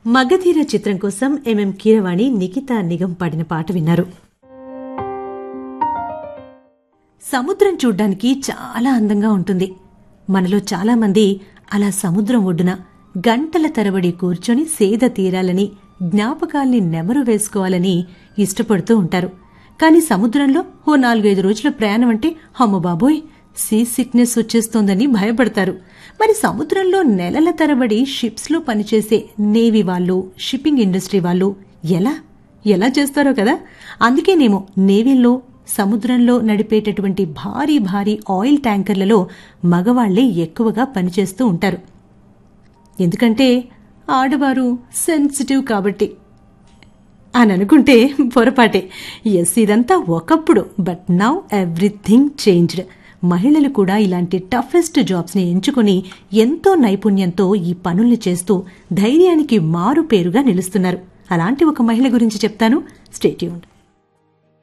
మగధీర చిత్రం కోసం ఎంఎం కీరవాణి నిఖితా నిగం పాడిన పాట విన్నారు సముద్రం చూడ్డానికి చాలా అందంగా ఉంటుంది మనలో చాలా మంది అలా సముద్రం ఒడ్డున గంటల తరబడి కూర్చొని సేద తీరాలని జ్ఞాపకాల్ని నెమరు వేసుకోవాలని ఇష్టపడుతూ ఉంటారు కానీ సముద్రంలో ఓ నాలుగైదు రోజుల ప్రయాణం అంటే అమ్మ బాబోయ్ సీ సిక్నెస్ వచ్చేస్తోందని భయపడతారు మరి సముద్రంలో నెలల తరబడి షిప్స్లో పనిచేసే నేవీ వాళ్ళు షిప్పింగ్ ఇండస్ట్రీ వాళ్ళు ఎలా ఎలా చేస్తారో కదా అందుకేనేమో నేవీల్లో సముద్రంలో నడిపేటటువంటి భారీ భారీ ఆయిల్ ట్యాంకర్లలో మగవాళ్లే ఎక్కువగా పనిచేస్తూ ఉంటారు ఎందుకంటే ఆడవారు సెన్సిటివ్ కాబట్టి అని అనుకుంటే పొరపాటే ఎస్ ఇదంతా ఒకప్పుడు బట్ నౌ ఎవ్రీథింగ్ చేంజ్డ్ మహిళలు కూడా ఇలాంటి టఫెస్ట్ జాబ్స్ని ఎంచుకుని ఎంతో నైపుణ్యంతో ఈ పనుల్ని చేస్తూ ధైర్యానికి మారు పేరుగా నిలుస్తున్నారు అలాంటి ఒక మహిళ గురించి చెప్తాను స్టేట్యూన్